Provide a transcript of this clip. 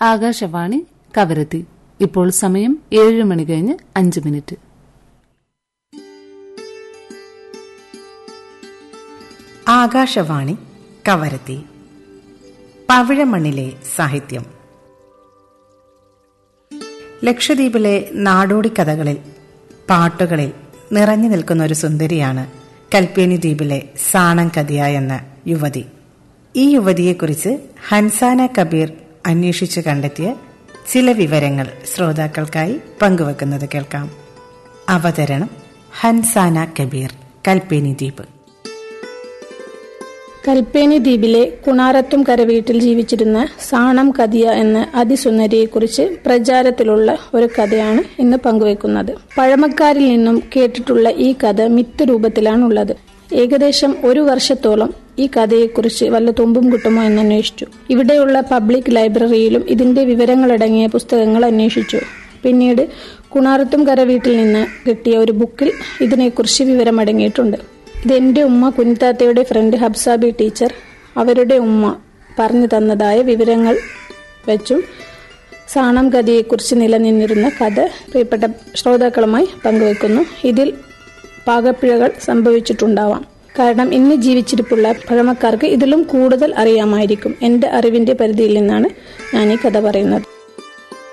ആകാശവാണി കവരത്തി ഇപ്പോൾ സമയം ഏഴ് മണി കഴിഞ്ഞ് അഞ്ച് മിനിറ്റ് ആകാശവാണി കവരത്തി പവിഴമണ്ണിലെ സാഹിത്യം ലക്ഷദ്വീപിലെ നാടോടി കഥകളിൽ പാട്ടുകളിൽ നിറഞ്ഞു നിൽക്കുന്ന ഒരു സുന്ദരിയാണ് കൽപ്പേനി ദ്വീപിലെ സാണം കദിയ എന്ന യുവതി ഈ യുവതിയെക്കുറിച്ച് ഹൻസാന കബീർ അന്വേഷിച്ചു കണ്ടെത്തിയ ചില വിവരങ്ങൾ ശ്രോതാക്കൾക്കായി പങ്കുവെക്കുന്നത് കേൾക്കാം അവതരണം ഹൻസാന കബീർ കൽപ്പേനി ദ്വീപ് കൽപ്പേനി ദ്വീപിലെ കുണാരത്തും കരവീട്ടിൽ ജീവിച്ചിരുന്ന സാണം കദിയ എന്ന അതിസുന്ദരിയെക്കുറിച്ച് പ്രചാരത്തിലുള്ള ഒരു കഥയാണ് ഇന്ന് പങ്കുവെക്കുന്നത് പഴമക്കാരിൽ നിന്നും കേട്ടിട്ടുള്ള ഈ കഥ മിത്ത് രൂപത്തിലാണുള്ളത് ഏകദേശം ഒരു വർഷത്തോളം ഈ കഥയെക്കുറിച്ച് വല്ല തുമ്പും കിട്ടുമോ എന്ന് അന്വേഷിച്ചു ഇവിടെയുള്ള പബ്ലിക് ലൈബ്രറിയിലും ഇതിന്റെ വിവരങ്ങളടങ്ങിയ പുസ്തകങ്ങൾ അന്വേഷിച്ചു പിന്നീട് കുണാറത്തും കരവീട്ടിൽ നിന്ന് കിട്ടിയ ഒരു ബുക്കിൽ ഇതിനെക്കുറിച്ച് വിവരമടങ്ങിയിട്ടുണ്ട് ഇതെന്റെ ഉമ്മ കുഞ്ഞിത്താത്തയുടെ ഫ്രണ്ട് ഹബ്സാബി ടീച്ചർ അവരുടെ ഉമ്മ പറഞ്ഞു തന്നതായ വിവരങ്ങൾ വെച്ചും സാണം കഥയെക്കുറിച്ച് നിലനിന്നിരുന്ന കഥ പ്രിയപ്പെട്ട ശ്രോതാക്കളുമായി പങ്കുവെക്കുന്നു ഇതിൽ പാകപ്പിഴകൾ സംഭവിച്ചിട്ടുണ്ടാവാം കാരണം ഇന്ന് ജീവിച്ചിരിപ്പുള്ള പഴമക്കാർക്ക് ഇതിലും കൂടുതൽ അറിയാമായിരിക്കും എന്റെ അറിവിന്റെ പരിധിയിൽ നിന്നാണ് ഞാൻ ഈ കഥ പറയുന്നത്